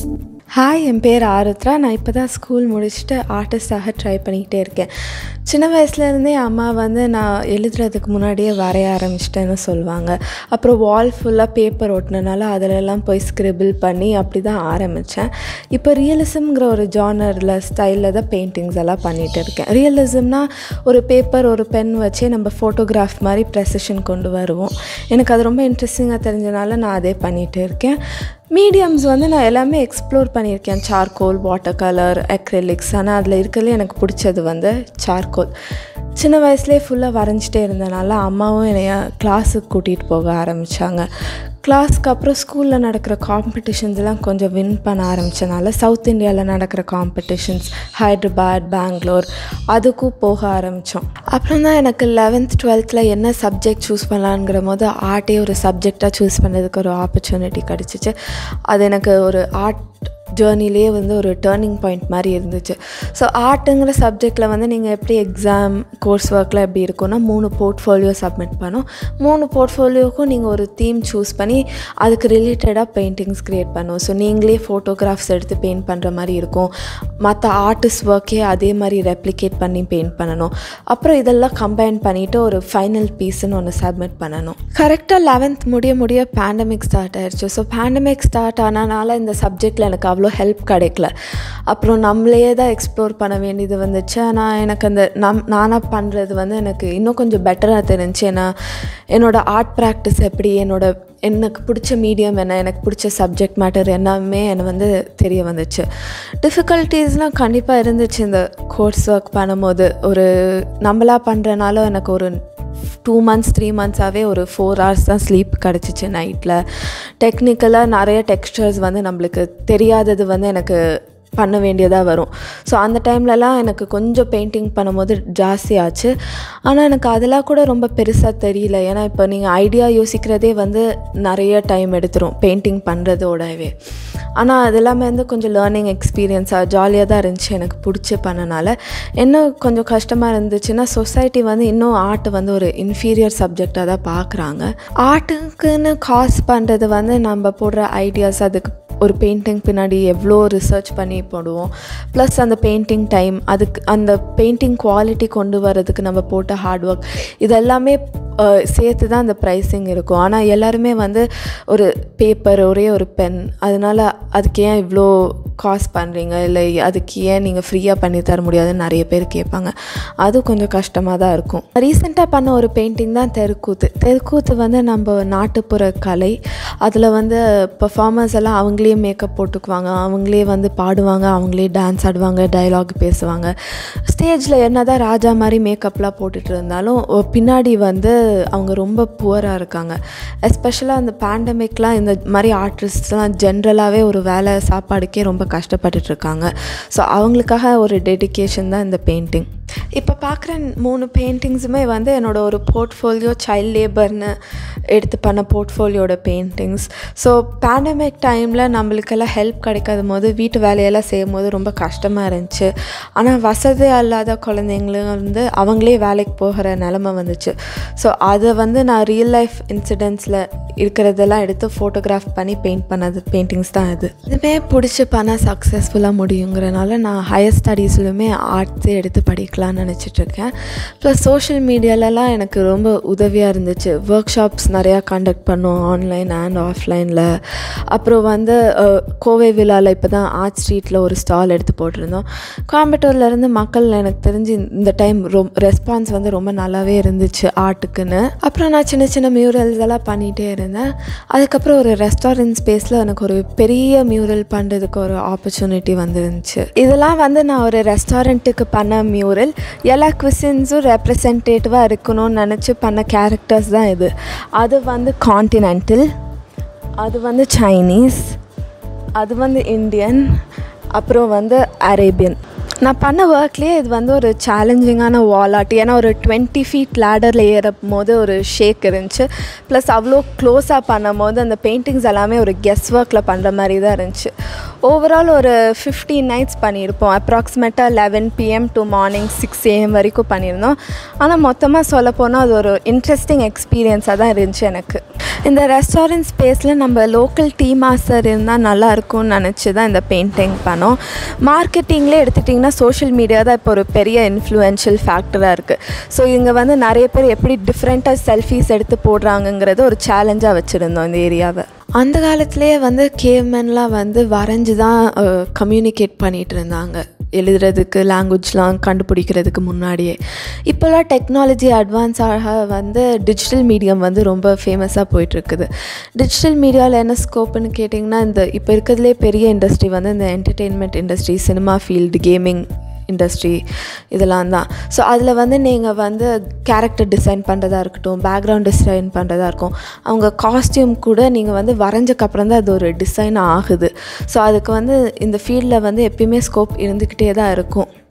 hi என் பேர் ஆருத்ரா நான் இப்போ தான் ஸ்கூல் முடிச்சுட்டு ஆர்டிஸ்டாக ட்ரை பண்ணிக்கிட்டே இருக்கேன் சின்ன வயசுலேருந்தே அம்மா வந்து நான் எழுதுறதுக்கு முன்னாடியே வரைய ஆரம்பிச்சிட்டேன்னு சொல்லுவாங்க அப்புறம் வால் ஃபுல்லாக பேப்பர் ஒட்டினனால அதிலெல்லாம் போய் ஸ்க்ரிபிள் பண்ணி அப்படி தான் ஆரம்பித்தேன் இப்போ ரியலிசம்ங்கிற ஒரு ஜானரில் ஸ்டைலில் தான் பெயிண்டிங்ஸ் எல்லாம் பண்ணிகிட்டு இருக்கேன் ரியலிசம்னா ஒரு பேப்பர் ஒரு பென் வச்சே நம்ம ஃபோட்டோகிராஃப் மாதிரி ப்ரெசஷன் கொண்டு வருவோம் எனக்கு அது ரொம்ப இன்ட்ரெஸ்டிங்காக தெரிஞ்சனால நான் அதே பண்ணிகிட்டு இருக்கேன் மீடியம்ஸ் வந்து நான் எல்லாமே எக்ஸ்ப்ளோர் பண்ணியிருக்கேன் சார்கோல் வாட்டர் கலர் அக்ரெலிக்ஸ் ஆனால் அதில் இருக்கிறதுல எனக்கு பிடிச்சது வந்து சார்கோல் சின்ன வயசுலேயே ஃபுல்லாக வரைஞ்சிட்டே இருந்தனால அம்மாவும் என்னைய கிளாஸுக்கு கூட்டிகிட்டு போக ஆரம்பித்தாங்க கிளாஸ்க்கு அப்புறம் ஸ்கூலில் நடக்கிற காம்படிஷன்ஸ்லாம் கொஞ்சம் வின் பண்ண ஆரம்பித்தனால சவுத் இந்தியாவில் நடக்கிற காம்படிஷன்ஸ் ஹைட்ராபாத் பெங்களூர் அதுக்கும் போக ஆரம்பித்தோம் அப்புறம் தான் எனக்கு லெவன்த் டுவெல்த்தில் என்ன சப்ஜெக்ட் சூஸ் பண்ணலாங்கிற போது ஆர்ட்டே ஒரு சப்ஜெக்டாக சூஸ் பண்ணதுக்கு ஒரு ஆப்பர்ச்சுனிட்டி கிடச்சிச்சு அது எனக்கு ஒரு ஆர்ட் ஜேர்னிலே வந்து ஒரு டேர்னிங் பாயிண்ட் மாதிரி இருந்துச்சு ஸோ ஆர்ட்டுங்கிற சப்ஜெக்டில் வந்து நீங்கள் எப்படி எக்ஸாம் கோர்ஸ் ஒர்க்கில் எப்படி இருக்கும்னா மூணு போர்ட்ஃபோலியோ சப்மிட் பண்ணோம் மூணு போர்ட்ஃபோலியோக்கும் நீங்கள் ஒரு தீம் சூஸ் பண்ணி அதுக்கு ரிலேட்டடாக பெயிண்டிங்ஸ் க்ரியேட் பண்ணும் ஸோ நீங்களே ஃபோட்டோகிராஃப்ஸ் எடுத்து பெயிண்ட் பண்ணுற மாதிரி இருக்கும் மற்ற ஆர்டிஸ்ட் ஒர்க்கே அதே மாதிரி ரெப்ளிகேட் பண்ணி பெயிண்ட் பண்ணணும் அப்புறம் இதெல்லாம் கம்பைன் பண்ணிவிட்டு ஒரு ஃபைனல் பீஸ்ன்னு ஒன்று சப்மிட் பண்ணணும் கரெக்டாக லெவன்த் முடிய முடிய பேண்டமிக் ஸ்டார்ட் ஆயிடுச்சு ஸோ பேண்டமிக் ஸ்டார்ட் ஆனனால இந்த சப்ஜெக்டில் எனக்கு அவ்வளோ ஹெல்ப் கிடைக்கல அப்புறம் நம்மளே தான் எக்ஸ்ப்ளோர் பண்ண வேண்டியது வந்துச்சு ஆனால் எனக்கு அந்த நம் நானாக பண்ணுறது வந்து எனக்கு இன்னும் கொஞ்சம் பெட்டராக தெரிஞ்சு ஏன்னா என்னோடய ஆர்ட் ப்ராக்டிஸ் எப்படி என்னோட எனக்கு பிடிச்ச மீடியம் என்ன எனக்கு பிடிச்ச சப்ஜெக்ட் மேட்டர் எல்லாமே எனக்கு வந்து தெரிய வந்துச்சு டிஃபிகல்ட்டிஸ்லாம் கண்டிப்பாக இருந்துச்சு இந்த கோர்ஸ் ஒர்க் பண்ணும்போது ஒரு நம்மளாக பண்ணுறனால எனக்கு ஒரு டூ மந்த்ஸ் த்ரீ மந்த்ஸாகவே ஒரு ஃபோர் ஹவர்ஸ் தான் ஸ்லீப் கிடச்சிச்சு நைட்டில் டெக்னிக்கலாக நிறைய டெக்ஸ்டர்ஸ் வந்து நம்மளுக்கு தெரியாதது வந்து எனக்கு பண்ண வேண்டியதாக வரும் ஸோ அந்த டைம்லலாம் எனக்கு கொஞ்சம் பெயிண்டிங் பண்ணும்போது ஜாஸ்தி ஆச்சு ஆனால் எனக்கு அதெல்லாம் கூட ரொம்ப பெருசாக தெரியல ஏன்னா இப்போ நீங்கள் ஐடியா யோசிக்கிறதே வந்து நிறைய டைம் எடுத்துரும் பெயிண்டிங் பண்ணுறதோடவே ஆனால் அது எல்லாமே வந்து கொஞ்சம் லேர்னிங் எக்ஸ்பீரியன்ஸாக ஜாலியாக தான் இருந்துச்சு எனக்கு பிடிச்சி பண்ணனால இன்னும் கொஞ்சம் கஷ்டமாக இருந்துச்சுன்னா சொசைட்டி வந்து இன்னும் ஆர்ட் வந்து ஒரு இன்ஃபீரியர் சப்ஜெக்டாக தான் பார்க்குறாங்க ஆர்ட்டுக்குன்னு காசு பண்ணுறது வந்து நம்ம போடுற ஐடியாஸ் அதுக்கு ஒரு பெயிண்டிங் பின்னாடி எவ்வளோ ரிசர்ச் பண்ணி போடுவோம் ப்ளஸ் அந்த பெயிண்டிங் டைம் அதுக்கு அந்த பெயிண்டிங் குவாலிட்டி கொண்டு வரதுக்கு நம்ம போட்ட ஹார்ட் ஒர்க் இதெல்லாமே சேர்த்து தான் அந்த ப்ரைஸிங் இருக்கும் ஆனால் எல்லாருமே வந்து ஒரு பேப்பர் ஒரே ஒரு பென் அதனால் அதுக்கு ஏன் இவ்வளோ காஸ்ட் பண்ணுறீங்க இல்லை அதுக்கு ஏன் நீங்கள் ஃப்ரீயாக பண்ணி தர முடியாதுன்னு நிறைய பேர் கேட்பாங்க அது கொஞ்சம் கஷ்டமாக தான் இருக்கும் ரீசெண்டாக பண்ண ஒரு பெயிண்டிங் தான் தெருக்கூத்து தெருக்கூத்து வந்து நம்ம நாட்டுப்புற கலை அதில் வந்து பர்ஃபார்மன்ஸ் எல்லாம் அவங்களே மேக்கப் போட்டுக்குவாங்க அவங்களே வந்து பாடுவாங்க அவங்களே டான்ஸ் ஆடுவாங்க டைலாக் பேசுவாங்க ஸ்டேஜில் என்ன தான் ராஜா மாதிரி மேக்கப்லாம் போட்டுட்டு இருந்தாலும் பின்னாடி வந்து அவங்க ரொம்ப புவராக இருக்காங்க எஸ்பெஷலாக அந்த பேண்டமிக்லாம் இந்த மாதிரி ஆர்டிஸ்ட்லாம் ஜென்ரலாகவே ஒரு வேலை சாப்பாடுக்கே ரொம்ப கஷ்டப்பட்டுட்ருக்காங்க ஸோ அவங்களுக்காக ஒரு டெடிக்கேஷன் தான் இந்த பெயிண்டிங் இப்போ பார்க்குற மூணு பெயிண்டிங்ஸுமே வந்து என்னோடய ஒரு போர்ட்ஃபோலியோ சைல்ட் லேபர்னு எடுத்து பண்ண போர்ட்ஃபோலியோட பெயிண்டிங்ஸ் ஸோ பேண்டமிக் டைமில் நம்மளுக்கெல்லாம் ஹெல்ப் கிடைக்காத போது வீட்டு வேலையெல்லாம் செய்யும் போது ரொம்ப கஷ்டமாக இருந்துச்சு ஆனால் வசதி இல்லாத குழந்தைங்களும் வந்து அவங்களே வேலைக்கு போகிற நிலமை வந்துச்சு ஸோ அதை வந்து நான் ரியல் லைஃப் இன்சிடென்ட்ஸில் இருக்கிறதெல்லாம் எடுத்து ஃபோட்டோகிராஃப் பண்ணி பெயிண்ட் பண்ணது பெயிண்டிங்ஸ் தான் இது இதுவே பிடிச்சி பண்ணால் சக்ஸஸ்ஃபுல்லாக முடியுங்கிறனால நான் ஹையர் ஸ்டடீஸ்லையுமே ஆர்ட்ஸே எடுத்து படிக்கலாம்னு நினச்சிட்ருக்கேன் ப்ளஸ் சோஷியல் மீடியாலலாம் எனக்கு ரொம்ப உதவியாக இருந்துச்சு ஒர்க் ஷாப்ஸ் நிறையா கண்டக்ட் பண்ணோம் ஆன்லைன் அண்ட் ஆஃப்லைனில் அப்புறம் வந்து கோவை விழாவில் இப்போ தான் ஆர்ட் ஸ்ட்ரீட்டில் ஒரு ஸ்டால் எடுத்து போட்டிருந்தோம் கோயம்புத்தூர்லேருந்து மக்கள் எனக்கு தெரிஞ்சு இந்த டைம் ரொம் ரெஸ்பான்ஸ் வந்து ரொம்ப நல்லாவே இருந்துச்சு ஆர்ட்டுக்குன்னு அப்புறம் நான் சின்ன சின்ன மியூரல்ஸ் எல்லாம் பண்ணிகிட்டே இருந்தேன் அதுக்கப்புறம் ஒரு ரெஸ்டாரண்ட் ஸ்பேஸில் எனக்கு ஒரு பெரிய மியூரல் பண்ணுறதுக்கு ஒரு ஆப்பர்ச்சுனிட்டி வந்துருந்துச்சு இதெல்லாம் வந்து நான் ஒரு ரெஸ்டாரண்ட்டுக்கு பண்ண மியூரல் எல்லா குவிசன்ஸும் ரெப்ரசன்டேட்டிவாக இருக்கணும்னு நினச்சி பண்ண கேரக்டர்ஸ் தான் இது அது வந்து காண்டினென்டல் அது வந்து சைனீஸ் அது வந்து இந்தியன் அப்புறம் வந்து அரேபியன் நான் பண்ண ஒர்க்லேயே இது வந்து ஒரு சேலஞ்சிங்கான வால் ஆர்ட் ஏன்னா ஒரு டுவெண்ட்டி ஃபீட் லேடரில் ஏறும் போது ஒரு ஷேக் இருந்துச்சு ப்ளஸ் அவ்வளோ க்ளோஸாக பண்ணும் போது அந்த பெயிண்டிங்ஸ் எல்லாமே ஒரு கெஸ் ஒர்க்கில் பண்ணுற மாதிரி தான் இருந்துச்சு ஓவரால் ஒரு ஃபிஃப்டீன் நைட்ஸ் பண்ணியிருப்போம் அப்ராக்சிமேட்டாக eleven PM to morning six AM வரைக்கும் பண்ணியிருந்தோம் ஆனால் மொத்தமாக சொல்ல போனால் அது ஒரு இன்ட்ரெஸ்டிங் எக்ஸ்பீரியன்ஸாக தான் இருந்துச்சு எனக்கு இந்த ரெஸ்டாரண்ட் ஸ்பேஸில் நம்ம லோக்கல் டீ மாஸ்டர் இருந்தால் நல்லா இருக்கும்னு நினச்சி தான் இந்த பெயிண்டிங் பண்ணோம் மார்க்கெட்டிங்லேயே எடுத்துட்டிங்கன்னா சோஷியல் மீடியா தான் இப்போ ஒரு பெரிய இன்ஃப்ளூயன்ஷியல் ஃபேக்டராக இருக்குது ஸோ இங்கே வந்து நிறைய பேர் எப்படி டிஃப்ரெண்ட்டாக செல்ஃபீஸ் எடுத்து போடுறாங்கங்கிறது ஒரு சேலஞ்சாக வச்சுருந்தோம் இந்த ஏரியாவை அந்த காலத்துலேயே வந்து கேவ்மென்லாம் வந்து வரைஞ்சி தான் கம்யூனிகேட் பண்ணிகிட்டு இருந்தாங்க எழுதுறதுக்கு லாங்குவேஜ்லாம் கண்டுபிடிக்கிறதுக்கு முன்னாடியே இப்போல்லாம் டெக்னாலஜி அட்வான்ஸ் ஆக வந்து டிஜிட்டல் மீடியம் வந்து ரொம்ப ஃபேமஸாக போயிட்டுருக்குது டிஜிட்டல் மீடியாவில் என்ன ஸ்கோப்புன்னு கேட்டிங்கன்னா இந்த இப்போ இருக்கிறதுலே பெரிய இண்டஸ்ட்ரி வந்து இந்த entertainment industry cinema field gaming industry இதெல்லாம் தான் ஸோ அதில் வந்து நீங்கள் வந்து கேரக்டர் டிசைன் பண்ணுறதா இருக்கட்டும் பேக்ரவுண்ட் டிசைன் பண்ணுறதா இருக்கும் அவங்க காஸ்டியூம் கூட நீங்கள் வந்து வரைஞ்சக்கப்புறம் தான் அது ஒரு டிசைன் ஆகுது ஸோ அதுக்கு வந்து இந்த ஃபீல்டில் வந்து எப்பயுமே ஸ்கோப் இருந்துக்கிட்டே தான் இருக்கும்